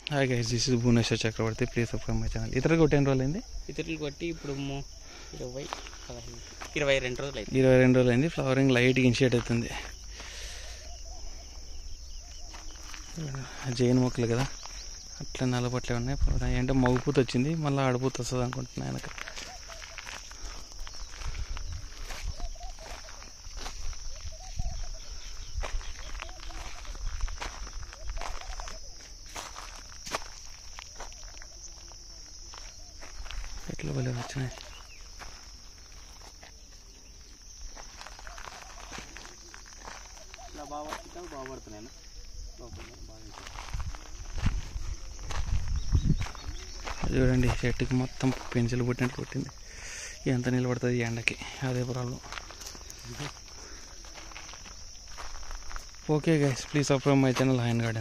Hi guys this is Bhuvaneshwar Chakravarthy please subscribe my channel ఇతర కొట్టి ఎన్ని రోజులు అయింది ఇతరులు కొట్టి ఇప్పుడు ము- ఇరవై పదహైదు ఇరవై రెండు రోజులు అయింది ఇరవై రెండు రోజులు అయింది ఫ్లవరింగ్ లైట్గా ఇనిషియేట్ అవుతుంది జైన్ మొక్కలు కదా అట్లా నల్లబట్లే ఉన్నాయి పర్వాలేదు. అంటే మగుపూత వచ్చింది మళ్ళీ ఆడపూత వస్తుంది అనుకుంటున్నా వెనక ఎట్లా భలే వచ్చినాయి ఇలా బాగా పడుతుంటే బాగా పడుతున్నాను అది చూడండి చెట్టుకి మొత్తం పెన్సిల్ పుట్టినట్టు పుట్టింది ఎంత నిలబడుతుంది ఈ ఎండకి అదే problem okay guys please subscribe my channel హాయన్ గార్డెన్